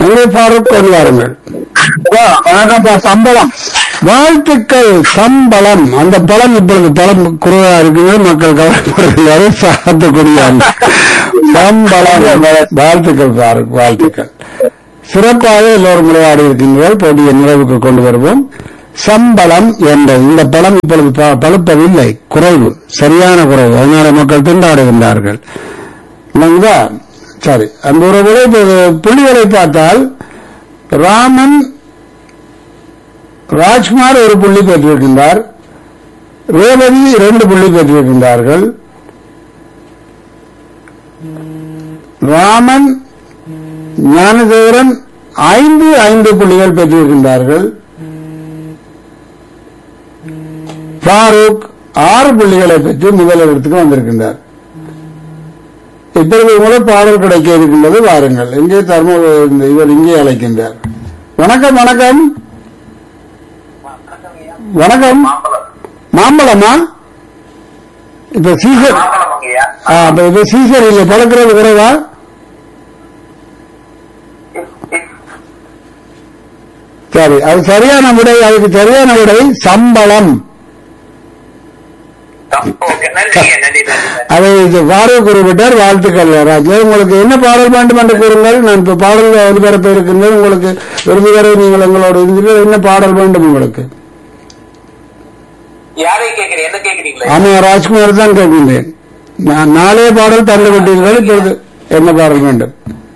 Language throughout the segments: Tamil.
எங்கே ஃபாரூக் கொண்டு வாருங்கள் வணக்கம்ப்பா சம்பளம் வாழ்த்துக்கள் சம்பளம் அந்த பழம் இப்பொழுது பழம் குறைவா இருக்குது மக்கள் கவலைப்படுகிறாரு சாத்தக்கூடிய அந்த சம்பளம் வாழ்த்துக்கள் ஃபாரூக் வாழ்த்துக்கள் சிறப்பாக எல்லோரும் விளையாடி இருக்கின்றீர்கள் போட்டியை நிறைவுக்கு கொண்டு வருவோம் சம்பளம் என்ற இந்த பழம் இப்பொழுது ப- பழுப்பதில்லை குறைவு சரியான குறைவு அதனால மக்கள் திண்டாடுகின்றார்கள் இல்லைங்களா சரி அந்த உறவுகளை இப்போது புள்ளிகளை பார்த்தால் ராமன் ராஜ்குமார் ஒரு புள்ளி பெற்றிருக்கின்றார் ரேவதி இரண்டு புள்ளி பெற்றிருக்கின்றார்கள் ராமன் ஞானதேவரன் ஐந்து ஐந்து புள்ளிகள் பெற்றிருக்கின்றார்கள் ஃபாரூக் ஆறு புள்ளிகளை பெற்று முதலிடத்துக்கு வந்திருக்கின்றார் இப்பொழுது கூட பாடல் கிடைக்க இருக்கின்றது வாருங்கள் இங்கே தர்ம இந்த இவர் இங்கே அழைக்கின்றார் வணக்கம் வணக்கம் வணக்கம் மாம்பழமா இப்ப சீசன் ஆ, அப்ப இப்ப சீசன் இல்ல பழக்கிறது குறைவா சரி அது சரியான விடை அதுக்கு சரியான விடை சம்பளம் ஓகே நன்றிங்க நன்றி நன்றி அதை இது பாரத குறிப்பிட்டார் வாழ்த்துக்கள் ராஜ் உங்களுக்கு என்ன பாடல் வேண்டும் என்று கூறுங்கள் நான் இப்ப பாடல் ஒலிபரப்ப இருக்கின்றது உங்களுக்கு விரும்புகிற நீங்கள் எங்களோட இருந்தீர்கள் என்ன பாடல் வேண்டும் உங்களுக்கு யாரை கேக்குறீங்க என்ன கேக்குறீங்களா ஆமா ராஜ்குமார் தான் கேட்கின்றேன் நான் நாளே பாடல் தந்து விட்டீர்கள் இப்பொழுது என்ன பாடல் வேண்டும்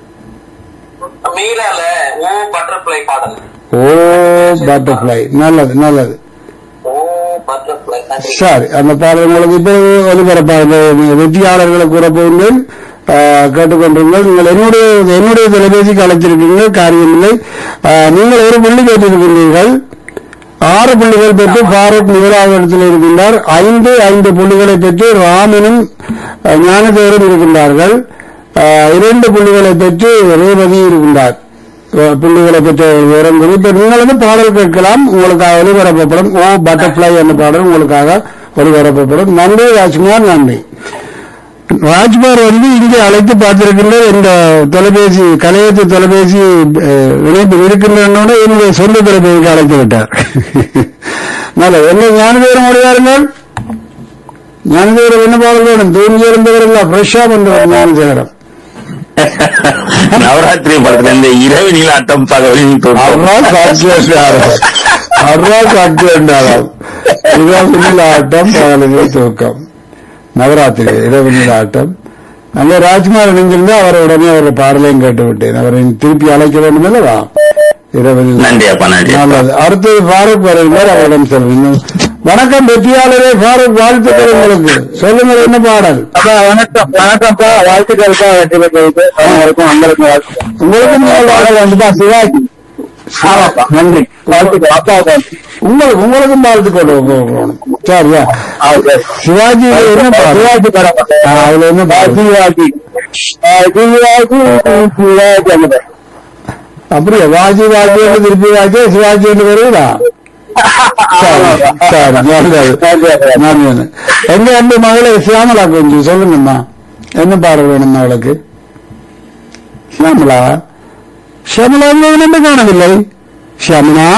மீரால ஓ பட்டர்ஃபிளை பாடல் ஓ பட்டர்ஃபிளை நல்லது நல்லது ஓ பட்டர்ஃபிளை நன்றி சரி அந்த பாடல் உங்களுக்கு இப்பொழுது ஒலிபரப்பாக வெற்றியாளர்களை கூற போகின்றேன் ஆ, கேட்டுக்கொண்டிருங்கள் நீங்கள் என்னுடைய என்னுடைய தொலைபேசிக்கு அழைத்திருக்கீர்கள் காரியமில்லை ஆ, நீங்கள் ஒரு புள்ளி பெற்றிருக்கின்றீர்கள் ஆறு புள்ளிகள் பெற்று ஃபாரூக் முதலாவது இடத்தில் இருக்கின்றார் ஐந்து ஐந்து புள்ளிகளை பெற்று ராமனும் ஆ, ஞானதேவரும் இருக்கின்றார்கள் ஆ, இரண்டு புள்ளிகளை பெற்று ரேவதி இருக்கின்றார் ஆ, புள்ளிகளை பெற்ற விவரம் இப்ப நீங்கள் வந்து பாடல் கேட்கலாம் உங்களுக்காக ஒளிபரப்பப்படும் ஓ பட்டர்ஃபிளை என்ற பாடல் உங்களுக்காக ஒளிபரப்பப்படும் நன்றி ராஜ்குமார் நன்றி ராஜ்குமார் வந்து இங்கே அழைத்து பார்த்திருக்கின்ற இந்த தொலைபேசி கலையத்து தொலைபேசி அஹ், இணைப்பு இருக்கின்றனோட என்னுடைய சொந்த தொலைபேசிக்கு அழைத்து விட்டார் நல்ல என்ன ஞானதேவரம் முடிவாருங்கள் ஞானதேவரம் என்ன பாடல் வேணும் தூங்கி இருந்தவர்கள் ஃப்ரெஷ்ஷா பண்றவர் ஞானதேவரம் நவராத்திரி படத்துல இந்த இரவு நீலாட்டம் பகவலின் தோற்றம் அவ்வளோ சாட்சியாரம் அவ்வளோ சாட்சியாரம் இரவு ஆட்டம் பகலில் தூக்கம் நவராத்திரி இரவு ஆட்டம் அங்கே ராஜ்குமார் இணைந்திருந்தா அவரை உடனே அவர் பாடலையும் கேட்டு விட்டேன் அவரை திருப்பி அழைக்க வேண்டும் அல்லவா இரவில் நன்றி அப்பா நன்றி அப்பா. நல்லது அடுத்தது ஃபாரூக் வருகிறார் அவரிடம் சொல்லுங்க வணக்கம் வெற்றியாளரே ஃபாரூக் வாழ்த்துக்கள் உங்களுக்கு சொல்லுங்கள் என்ன பாடல் அப்பா வணக்கம் வணக்கம்ப்பா வாழ்த்துக்கள்ப்பா வெற்றி பெற்றது அனைவருக்கும் உங்களுக்கு வாழ்த்துக்கள் உங்களுக்கும் முதல் பாடல் வந்துப்பா சிவாஜி ஆமாப்பா நன்றி வாழ்த்துக்கள் அப்பாவுக்கு உங்களுக்கு உங்களுக்கும் வாழ்த்துக்கள் கொடுக்கணும். சரியா சிவாஜி என்ன பாடல் சிவாஜி படம் ஆ, அதுல என்ன பாடல் சிவாஜி சிவாஜி சிவாஜி அந்த படம். அப்படியா வாஜி வாஜி என்று திருப்பி வாஜி சிவாஜி என்று வருவதா சரி சரி நல்லது நல்லது எங்க அன்பு மகளை சியாமலா கொஞ்சம் சொல்லுங்கம்மா என்ன பாடல் வேணும் மகளுக்கு சியாமலா ஷியாமலா என்ன காணவில்லை ஷியாமலா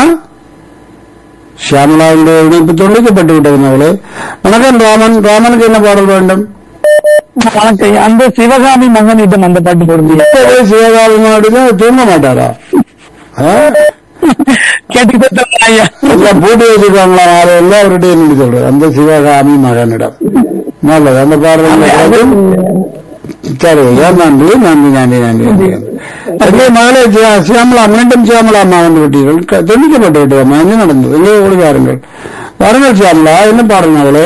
ஷியாமலாவுடைய இணைப்பு துண்டிக்கப்பட்டு விட்டது மகளே வணக்கம் ராமன் ராமனுக்கு என்ன பாடல் வேண்டும் வணக்கம் அந்த சிவகாமி மகனிடம் அந்த பாட்டு போடுங்க இப்பவே சிவகாமி மாடுல தூங்க மாட்டாரா ஆ? கேட்டுக்கிட்டு ஐயா எல்லாம் பூட்டி வச்சிருக்காங்களா யாரும் எல்லாம் அவருடைய என்ன சொல்றது அந்த சிவகாமி மகனிடம் நல்லது அந்த பாடல் சரி ஐயா நன்றி நன்றி நன்றி நன்றி நன்றி அதே மகளே சியா- சியாமலா மீண்டும் சியாமலா அம்மா வந்து விட்டீர்கள் க- துண்டிக்கப்பட்டு விட்டதம்மா என்ன நடந்தது எங்கே ஓடி வாருங்கள் வாருங்கள் சியாமலா என்ன பாடல் மகளே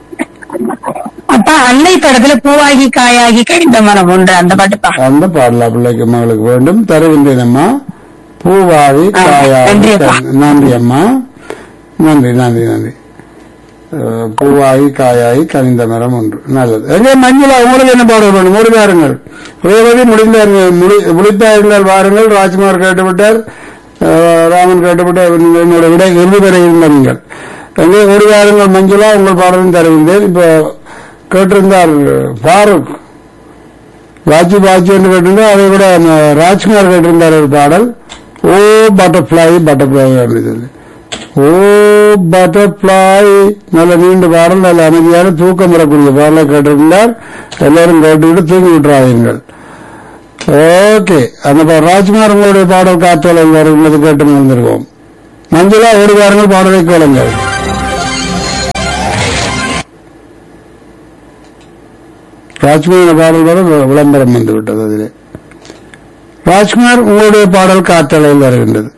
அப்பா அன்னை படத்துல பூவாகி காயாகி கழிந்த மரம் உண்டு அந்த பாட்டுப்பா அந்த பாடலா பிள்ளைக்கு மகளுக்கு வேண்டும் தருகின்றேன் அம்மா பூவாவி ஆ, காயாவி நன்றி அப்பா. நன்றி அம்மா நன்றி நன்றி நன்றி அஹ், பூவாகி காயாகி கனிந்த மரம் ஒன்று நல்லது எங்கே மஞ்சுளா உங்களுக்கு என்ன பாடல் வேணும் மூடி பாருங்கள் ரேவதி முடிந்த முடித்தா இருந்தால் வாருங்கள் ராஜ்குமார் கேட்டுவிட்டார் அஹ், ராமன் கேட்டுவிட்டார் நீங்கள் என்னோட விட இறுதி வரை இருந்த நீங்கள் எங்கே ஒரு வாருங்கள் மஞ்சுளா உங்கள் பாடலும் தருகின்றேன் இப்போ கேட்டிருந்தார் ஃபாரூக் வாட்சி வாட்சி என்று கேட்டிருந்தா அதை கூட அந்த ராஜ்குமார் கேட்டிருந்தார் ஒரு பாடல் ஓ பட்டர்ஃப்ளை பட்டர்ஃப்ளை அப்படின்றது ஓ பட்டர்ஃப்ளை நல்ல நீண்ட பாடல் நல்ல அமைதியான தூக்கம் வரக்கூடிய பாடலை கேட்டிருந்தார் எல்லாரும் கேட்டுவிட்டு தூங்கி விட்டுறாதீர்கள் ஓகே அந்த பா- ராஜ்குமார் உங்களுடைய பாடல் காத்தலை வருகிறது கேட்டு வந்திருக்கோம் மஞ்சளா ஒரு வாரங்கள் பாடலை கேளுங்கள் ராஜ்குமார் பாடல் வர வி- விளம்பரம் வந்து விட்டது அதிலே ராஜ்குமார் உங்களுடைய பாடல் காத்தலையில் வருகின்றது